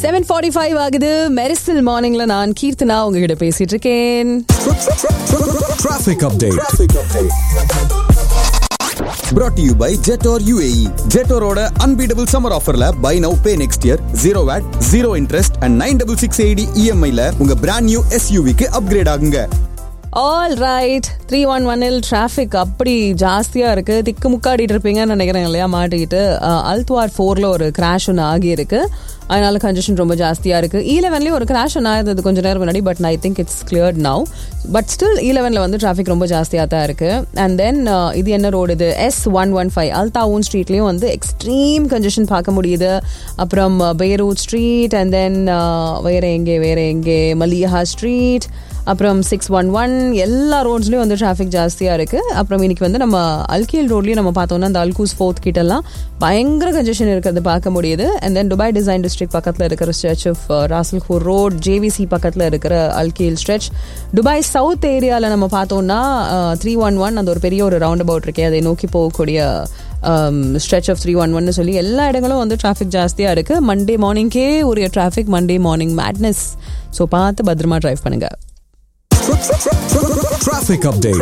Seven forty five ஆகுது மெரிசல் மார்னிங்ல நான் கீர்த்தனா உங்ககிட்ட பேசிட்டு இருக்கேன் Traffic update. Brought to you by Jetor UAE. Jetoroட unbeatable summer offerல buy now pay next year zero VAT, zero interest and 9668 EMI ல உங்க brand new SUV க்கு upgrade ஆகுங்க. ஆல் ரைட் த்ரீ ஒன் ஒன்னில் டிராஃபிக் அப்படி ஜாஸ்தியாக இருக்குது திக்கு முக்காடிட்டு இருப்பீங்கன்னு நினைக்கிறேன் இல்லையா மாட்டிக்கிட்டு அல்த்வார் ஃபோரில் ஒரு கிராஷ் ஒன்று ஆகியிருக்கு அதனால கன்ஜெஷன் ரொம்ப ஜாஸ்தியாக இருக்குது இ லெவன்லேயும் ஒரு கிராஷ் ஒன்று ஆயிருந்தது கொஞ்சம் நேரம் முன்னாடி but I think it's cleared now but still E லெவனில் வந்து டிராஃபிக் ரொம்ப ஜாஸ்தியாக தான் இருக்குது அண்ட் தென் இது என்ன ரோடு இது S one one five Al Taawun ஸ்ட்ரீட்லேயும் வந்து எக்ஸ்ட்ரீம் கன்ஜெஷன் பார்க்க முடியுது அப்புறம் பேரூட் ஸ்ட்ரீட் அண்ட் தென் வேற எங்கே வேற எங்கே மலியா ஸ்ட்ரீட் அப்புறம் சிக்ஸ் ஒன் ஒன் எல்லா ரோட்ஸ்லையும் வந்து டிராஃபிக் ஜாஸ்தியாக இருக்குது அப்புறம் இன்னைக்கு வந்து நம்ம அல்கேல் ரோட்லேயும் நம்ம பார்த்தோம்னா அந்த அல்கூஸ் ஃபோர்த் கிட்டலாம் பயங்கர கன்ஜெஷன் இருக்கிறது பார்க்க முடியுது and then Dubai design district பக்கத்தில் இருக்கிற stretch of Ras Al Khor road JVC பக்கத்தில் இருக்கிற அல்கேல் ஸ்ட்ரெச் துபாய் சவுத் ஏரியாவில் நம்ம பார்த்தோம்னா த்ரீ ஒன் ஒன் அந்த ஒரு பெரிய ஒரு ரவுண்ட் அபவுட் இருக்கே அதை நோக்கி போகக்கூடிய ஸ்ட்ரெச் ஆஃப் த்ரீ ஒன் ஒன்னு சொல்லி எல்லா இடங்களும் வந்து டிராஃபிக் ஜாஸ்தியாக இருக்குது மண்டே மார்னிங்கே ஒரு traffic Monday morning madness so பார்த்து பத்திரமா டிரைவ் பண்ணுங்க Traffic update.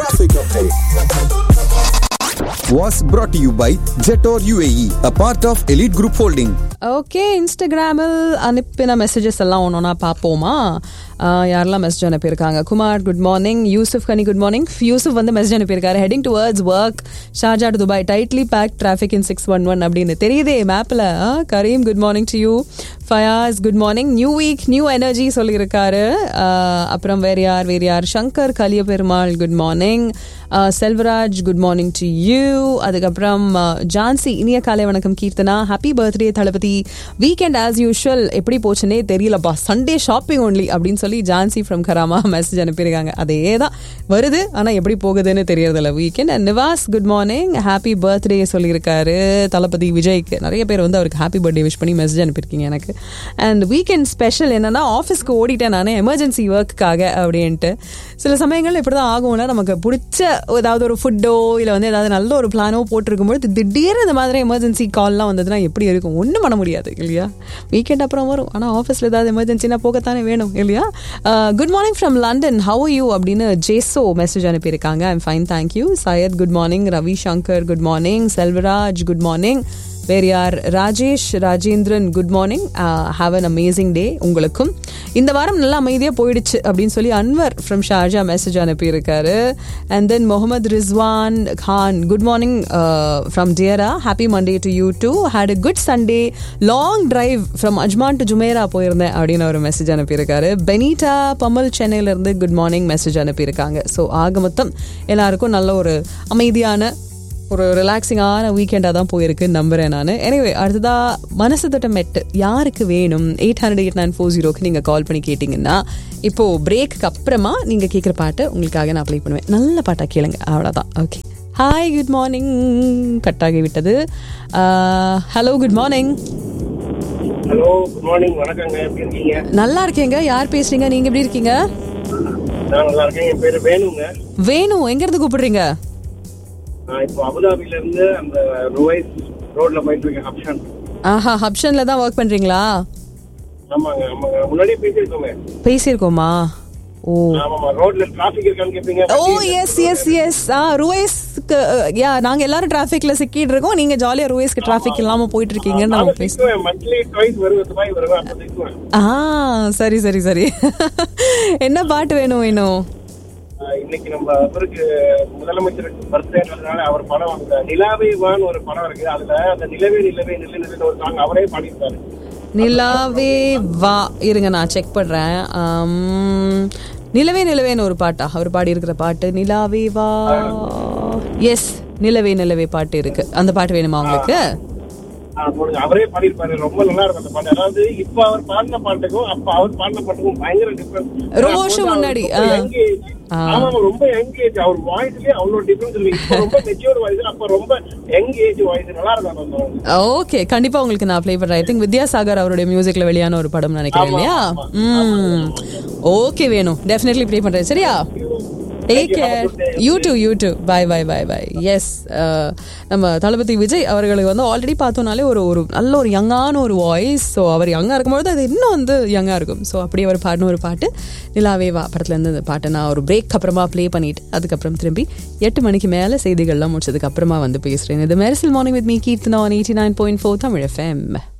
Was brought to you by Jetor UAE, a part of Elite Group Holding. Okay இன்ஸ்டாகிராமில் அனுப்பின மெசேஜஸ் எல்லாம் ஒன்றா பார்ப்போமா ஆஹ் யாரெல்லாம் மெசேஜ் அனுப்பியிருக்காங்க குமார் குட் மார்னிங் யூசுப் கனி குட் மார்னிங் யூசுப் வந்து மெசேஜ் அனுப்பியிருக்காரு heading towards work Sharjah to Dubai tightly pack traffic in six one one அப்படின்னு தெரியுதே மேப்பில் Kareem good morning to you Fayaz good morning new week new energy சொல்லியிருக்காரு ஆஹ் அப்புறம் வேறு யார் வேறு யார் Shankar Kaliyaperumal good morning Selvaraj good morning to you அதுக்கப்புறம் ஜான்சி இனிய காலை வணக்கம் Keerthana happy birthday Thalapathy weekend as usual எப்படி போச்சுன்னே தெரியலப்பா சண்டே ஷாப்பிங் ஒன்லி அப்படின்னு சொல்லி ஜான்சி ஃப்ரம் கராமா மெசேஜ் அனுப்பியிருக்காங்க அதே தான் வருது ஆனால் எப்படி போகுதுன்னு தெரியறதில்ல weekend and Nivas good morning happy birthday சொல்லியிருக்காரு தளபதி விஜய்க்கு நிறைய பேர் வந்து அவருக்கு ஹாப்பி பர்த்டே விஷ் பண்ணி மெசேஜ் அனுப்பியிருக்கீங்க எனக்கு அண்ட் வீக்கெண்ட் ஸ்பெஷல் என்னன்னா ஆஃபீஸ்க்கு ஓடிட்டேன் நான் எமர்ஜென்சி ஒர்க்குக்காக அப்படின்ட்டு சில சமயங்கள் இப்படி தான் ஆகும்ல நமக்கு பிடிச்ச ஏதாவது ஒரு ஃபுட்டோ இல்லை வந்து ஏதாவது நல்ல ஒரு பிளானோ போட்டிருக்கும்போது திடீர்னு இந்த மாதிரி எமர்ஜென்சி கால்லாம் வந்ததுன்னா எப்படி இருக்கும் ஒன்றும் பண்ண முடியாது இல்லையா வீக்கெண்ட் அப்புறம் வரும் ஆனால் ஆஃபீஸில் ஏதாவது எமர்ஜென்சினா போகத்தானே வேணும் இல்லையா good morning from London how you அப்படின்னு ஜேசோ மெசேஜ் அனுப்பியிருக்காங்க I'm fine thank you Syed good morning Ravi Shankar good morning Selvaraj good morning வேறு யார் Rajesh Rajendran good morning have an amazing day உங்களுக்கும் இந்த வாரம் நல்லா அமைதியாக போயிடுச்சு அப்படின்னு சொல்லி அன்வர் ஃப்ரம் ஷார்ஜா மெசேஜ் அனுப்பியிருக்காரு and then Mohammed Rizwan Khan good morning from Deira happy Monday to you too had a good Sunday long drive from Ajman to Jumeirah போயிருந்தேன் அப்படின்னு ஒரு மெசேஜ் அனுப்பியிருக்காரு பெனிட்டா பமல் சென்னையிலேருந்து குட் மார்னிங் மெசேஜ் அனுப்பியிருக்காங்க ஸோ ஆக மொத்தம் எல்லாருக்கும் நல்ல ஒரு அமைதியான ஒரு ரிலாக்ஸிங்கான வீக்கெண்டாக தான் போயிருக்கு நம்புறேன் நான் எனிவே அடுத்ததா மனசு தொட்டம் எட்டு யாருக்கு வேணும் eight hundred eight nine four ஜீரோக்கு நீங்கள் கால் பண்ணி கேட்டிங்கன்னா இப்போ பிரேக்கு அப்புறமா நீங்கள் கேட்குற பாட்டு உங்களுக்காக நான் அப்ளை பண்ணுவேன் நல்ல பாட்டாக கேளுங்க அவ்வளோதான் ஓகே ஹாய் குட் மார்னிங் கட்டாகி விட்டது hello good morning hello good morning வணக்கங்க எப்படி இருக்கீங்க நல்லா இருக்கேங்க யார் பேசுறீங்க நீங்க எப்படி இருக்கீங்க நான் நல்லா இருக்கேன் என் பேரு வேணுங்க வேணு எங்க இருந்து கூப்பிடுறீங்க நான் இப்போ அபுதாபில இருந்து அந்த ருவைஸ் ரோட்ல போயிட்டு இருக்கேன் ஆப்ஷன் ஆஹா ஹப்ஷன்ல தான் ஒர்க் பண்றீங்களா ஆமாங்க ஆமாங்க முன்னாடியே பேசியிருக்கோங்க பேசியிருக்கோமா ஓ ஆமாமா ரோட்ல டிராபிக் இருக்கான்னு கேட்பீங்க ஓ எஸ் எஸ் எஸ் ஆ ருவேஸ்க்கு யா நாங்க எல்லாரும் டிராஃபிக்ல சிக்கிட்டு இருக்கோம் நீங்க ஜாலியா ருவேஸ்க்கு டிராஃபிக் இல்லாம போயிட்டு இருக்கீங்கன்னு நம்ம பேச மந்த்லி ட்வைஸ் வருவேன் துபாய் வருவேன் அப்ப திக்குவேன் ஆ சரி சரி சரி என்ன பாட்டு வேணும் வேணும் ஆஹ் இன்னைக்கு நம்ம அவருக்கு முதலமைச்சர் பர்த்டேன்றதுனால அவர் படம் அந்த நிலாவே வான்னு ஒரு படம் இருக்கு அதுல அந்த நிலவே நிலவே நில நிலன்னு ஒரு சாங் அவரே பாடியிருப்பாரு நிலாவே வா இருங்க நான் செக் பண்றேன் ஆம், நிலவே நிலவேன்னு ஒரு பாட்டா அவர் பாடி இருக்கிற பாட்டு நிலாவே வா எஸ் நிலவே நிலவே பாட்டு இருக்கு அந்த பாட்டு வேணுமா உங்களுக்கு ஆஹ் போடுங்க. அவரே பாடியிருப்பாரு ரொம்ப நல்லா இருக்கும் அந்த பாட்டு அதாவது இப்ப அவர் பாடின பாட்டுக்கும் அப்ப அவர் பாடின பாட்டுக்கும் பயங்கர டிஃபரன்ஸ் ரொம்ப வருஷம் முன்னாடி, ஆ. ஆ. ஆமா ரொம்ப யங் ஏஜ் அவர் வாய்ஸ்லயே அவ்வளவு டிஃபரன்ஸ் இருக்கு இப்ப ரொம்ப மெச்சூர் வாய்ஸ் அப்ப ரொம்ப யங் ஏஜ் வாய்ஸ் நல்லா இருக்கும் அந்த song. ஓகே கண்டிப்பா உங்களுக்கு நான் ப்ளே பண்றேன் ஐ திங்க் வித்யாசாகர் அவருடைய மியூசிக்ல வெளியான ஒரு படம் நினைக்கிறேன் ஆமா, இல்லையா ஆமா. ம் ஓகே வேணும் டெஃபினெட்லி ப்ளே பண்றேன் சரியா take care you too you too bye bye bye bye yes நம்ம தளபதி விஜய் அவர்களுக்கு வந்து ஆல்ரெடி பார்த்தோம்னாலே ஒரு ஒரு நல்ல ஒரு யங்கான ஒரு வாய்ஸ் ஸோ அவர் யங்காக இருக்கும்போது அது இன்னும் வந்து யங்காக இருக்கும் ஸோ அப்படி அவர் பாடின ஒரு பாட்டு நிலாவே வா படத்துலேருந்து இந்த பாட்டை நான் ஒரு பிரேக் அப்புறமா ப்ளே பண்ணிட்டு அதுக்கப்புறம் திரும்பி எட்டு மணிக்கு மேலே செய்திகள்லாம் முடிச்சதுக்கு அப்புறமா வந்து பேசுகிறேன் இது Mersal morning with me Keerthana on eighty nine point four Tamil FM